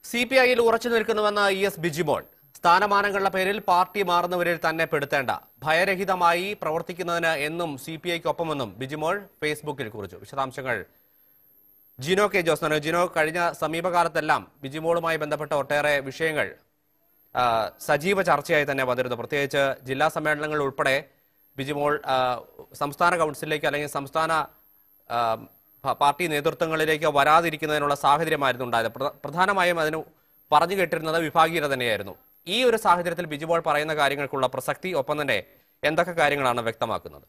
C P ഐയിൽ ഉറച്ചു നിൽക്കുന്നുവെന്ന ഇ എസ് ബിജിമോൾ സ്ഥാനമാനങ്ങളുടെ പേരിൽ പാർട്ടി മാറുന്നവരിൽ തന്നെ പെടുത്തേണ്ട ഭയരഹിതമായി പ്രവർത്തിക്കുന്നതിന് എന്നും സി പി ഐക്കൊപ്പമെന്നും ബിജിമോൾ ഫേസ്ബുക്കിൽ കുറിച്ചു വിശദാംശങ്ങൾ ജിനോ കെ ജോസ് നൽകും. ജിനോ കഴിഞ്ഞ സമീപകാലത്തെല്ലാം ബിജിമോളുമായി ബന്ധപ്പെട്ട ഒട്ടേറെ വിഷയങ്ങൾ ആ, സജീവ ചർച്ചയായി തന്നെ വന്നിരുന്നു പ്രത്യേകിച്ച് ജില്ലാ സമ്മേളനങ്ങൾ ഉൾപ്പെടെ ബിജിമോൾ ആ, സംസ്ഥാന കൗൺസിലിലേക്ക് അല്ലെങ്കിൽ സംസ്ഥാന ആ, പ- പാർട്ടി നേതൃത്വങ്ങളിലേക്ക് വരാതിരിക്കുന്നതിനുള്ള സാഹചര്യമായിരുന്നു ഉണ്ടായത് പ്ര- പ്രധാനമായും അതിന് പറഞ്ഞു കേട്ടിരുന്നത് വിഭാഗീയത തന്നെയായിരുന്നു ഈ ഒരു സാഹചര്യത്തിൽ ബിജിമോൾ പറയുന്ന കാര്യങ്ങൾക്കുള്ള പ്രസക്തി ഒപ്പം തന്നെ എന്തൊക്കെ കാര്യങ്ങളാണ് വ്യക്തമാക്കുന്നത്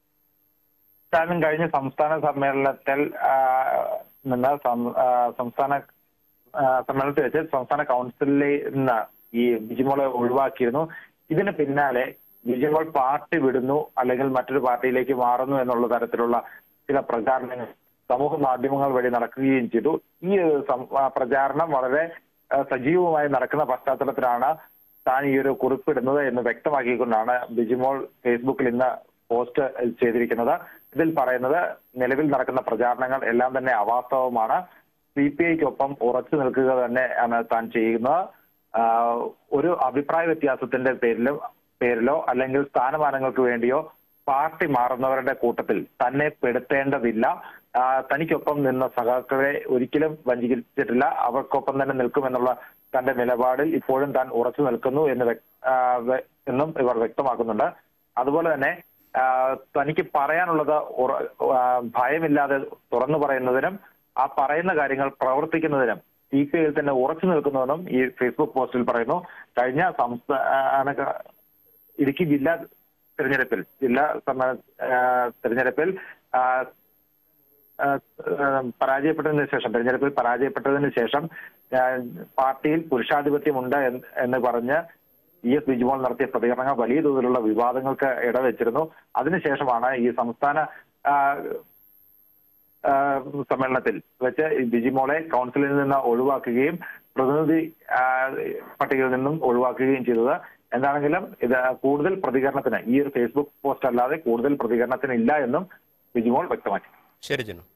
കാരണം കഴിഞ്ഞ സംസ്ഥാന സമ്മേളനത്തിൽ ആ, നിന്ന് സം- ആ, സംസ്ഥാന ആ, സമ്മേളനത്തിൽ വെച്ച് സംസ്ഥാന കൗൺസിലിൽ നിന്ന് ഈ ബിജിമോളെ ഒഴിവാക്കിയിരുന്നു ഇതിന് പിന്നാലെ ബിജിമോൾ പാർട്ടി വിടുന്നു അല്ലെങ്കിൽ മറ്റൊരു പാർട്ടിയിലേക്ക് മാറുന്നു എന്നുള്ള തരത്തിലുള്ള ചില പ്രചാരണങ്ങൾ സമൂഹ മാധ്യമങ്ങൾ വഴി നടക്കുകയും ചെയ്തു ഈ ഒരു സം- ആ, പ്രചാരണം വളരെ ആ, സജീവമായി നടക്കുന്ന പശ്ചാത്തലത്തിലാണ് താൻ ഈ ഒരു കുറിപ്പിടുന്നത് എന്ന് വ്യക്തമാക്കിക്കൊണ്ടാണ് ബിജിമോൾ ഫേസ്ബുക്കിൽ ഇന്ന് പോസ്റ്റ് ചെയ്തിരിക്കുന്നത് ഇതിൽ പറയുന്നത് നിലവിൽ നടക്കുന്ന പ്രചാരണങ്ങൾ എല്ലാം തന്നെ അവാസ്തവമാണ് സി പി ഐക്കൊപ്പം ഉറച്ചു നിൽക്കുക തന്നെ ആണ് താൻ ചെയ്യുന്നത് ആഹ് ഒരു അഭിപ്രായ വ്യത്യാസത്തിന്റെ പേരിലും പേരിലോ അല്ലെങ്കിൽ സ്ഥാനമാനങ്ങൾക്ക് വേണ്ടിയോ പാർട്ടി മാറുന്നവരുടെ കൂട്ടത്തിൽ തന്നെ പെടുത്തേണ്ടതില്ല ആഹ് തനിക്കൊപ്പം നിന്ന സഖാക്കളെ ഒരിക്കലും വഞ്ചിച്ചിട്ടില്ല അവർക്കൊപ്പം തന്നെ നിൽക്കുമെന്നുള്ള തന്റെ നിലപാടിൽ ഇപ്പോഴും താൻ ഉറച്ചു നിൽക്കുന്നു എന്ന് വ്യക്- ആഹ് വെ- എന്നും ഇവർ വ്യക്തമാക്കുന്നുണ്ട് അതുപോലെ തന്നെ ആഹ് തനിക്ക് പറയാനുള്ളത് ഉറ- ആഹ് ഭയമില്ലാതെ തുറന്നു പറയുന്നതിനും ആ പറയുന്ന കാര്യങ്ങൾ പ്രവർത്തിക്കുന്നതിനും സി പി ഐയിൽ തന്നെ ഉറച്ചു നിൽക്കുന്നുവെന്നും ഈ ഫേസ്ബുക്ക് പോസ്റ്റിൽ പറയുന്നു കഴിഞ്ഞ സംസ്ഥാന ഇടുക്കി ജില്ലാ തെരഞ്ഞെടുപ്പിൽ ജില്ലാ സമ്മേളന ആഹ് തെരഞ്ഞെടുപ്പിൽ ആഹ് ആഹ് ആഹ് പരാജയപ്പെട്ടതിന് ശേഷം തെരഞ്ഞെടുപ്പിൽ പരാജയപ്പെട്ടതിന് ശേഷം ആഹ് പാർട്ടിയിൽ പുരുഷാധിപത്യമുണ്ട് എന്ന് എന്ന് പറഞ്ഞ് ഇ എസ് ബിജുമോൾ നടത്തിയ പ്രതികരണങ്ങൾ വലിയ തോതിലുള്ള വിവാദങ്ങൾക്ക് ഇടവെച്ചിരുന്നു അതിനുശേഷമാണ് ഈ സംസ്ഥാന ആഹ് ആഹ് സമ്മേളനത്തിൽ വെച്ച് ഈ ബിജിമോളെ കൗൺസിലിൽ നിന്ന് ഒഴിവാക്കുകയും പ്രതിനിധി ആഹ് പട്ടികയിൽ നിന്നും ഒഴിവാക്കുകയും ചെയ്തത് എന്താണെങ്കിലും ഇത് കൂടുതൽ പ്രതികരണത്തിന് ഈ ഒരു ഫേസ്ബുക്ക് പോസ്റ്റ് അല്ലാതെ കൂടുതൽ പ്രതികരണത്തിന് ഇല്ല എന്നും ബിജിമോൾ വ്യക്തമാക്കി ശരി ജിനു